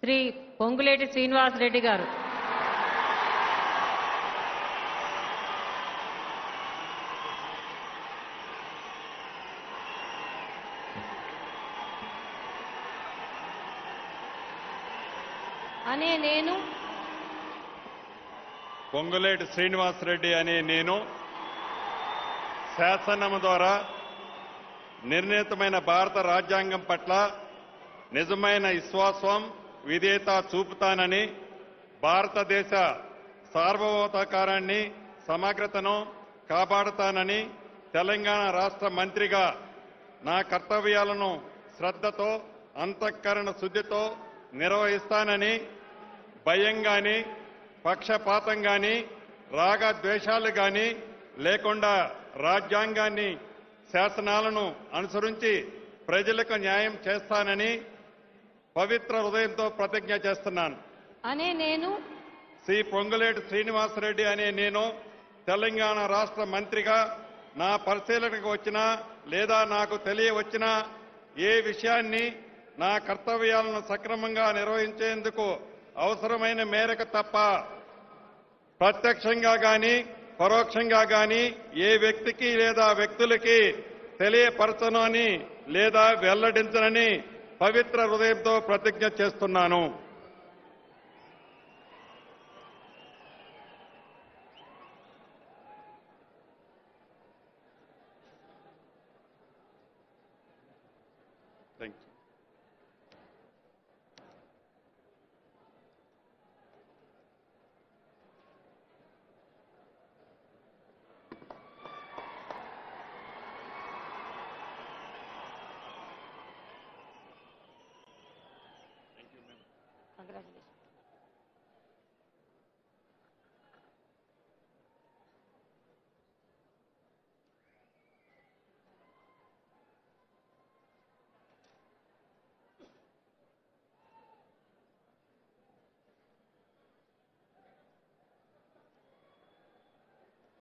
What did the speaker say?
శ్రీ పొంగులేటి శ్రీనివాసరెడ్డి గారు అనే నేను పొంగులేటి శ్రీనివాసరెడ్డి అనే నేను శాసనము ద్వారా నిర్ణీతమైన భారత రాజ్యాంగం పట్ల నిజమైన విశ్వాసం విధేయత చూపుతానని భారతదేశ సార్వభౌతాకారాన్ని సమగ్రతను కాపాడుతానని తెలంగాణ రాష్ట్ర మంత్రిగా నా కర్తవ్యాలను శ్రద్ధతో అంతఃకరణ శుద్ధితో నిర్వహిస్తానని భయం గాని పక్షపాతం గాని రాగ ద్వేషాలు గాని లేకుండా రాజ్యాంగాన్ని శాసనాలను అనుసరించి ప్రజలకు న్యాయం చేస్తానని పవిత్ర హృదయంతో ప్రతిజ్ఞ చేస్తున్నాను అనే నేను శ్రీ పొంగులేటి శ్రీనివాసరెడ్డి అనే నేను తెలంగాణ రాష్ట్ర మంత్రిగా నా పరిశీలనకు వచ్చినా లేదా నాకు తెలియవచ్చినా ఏ విషయాన్ని నా కర్తవ్యాలను సక్రమంగా నిర్వహించేందుకు అవసరమైన మేరకు తప్ప ప్రత్యక్షంగా గాని పరోక్షంగా గాని ఏ వ్యక్తికి లేదా వ్యక్తులకి తెలియపరచను అని లేదా వెల్లడించనని పవిత్ర హృదయంతో ప్రతిజ్ఞ చేస్తున్నాను థ్యాంక్ యూ కంగ్రాచులేషన్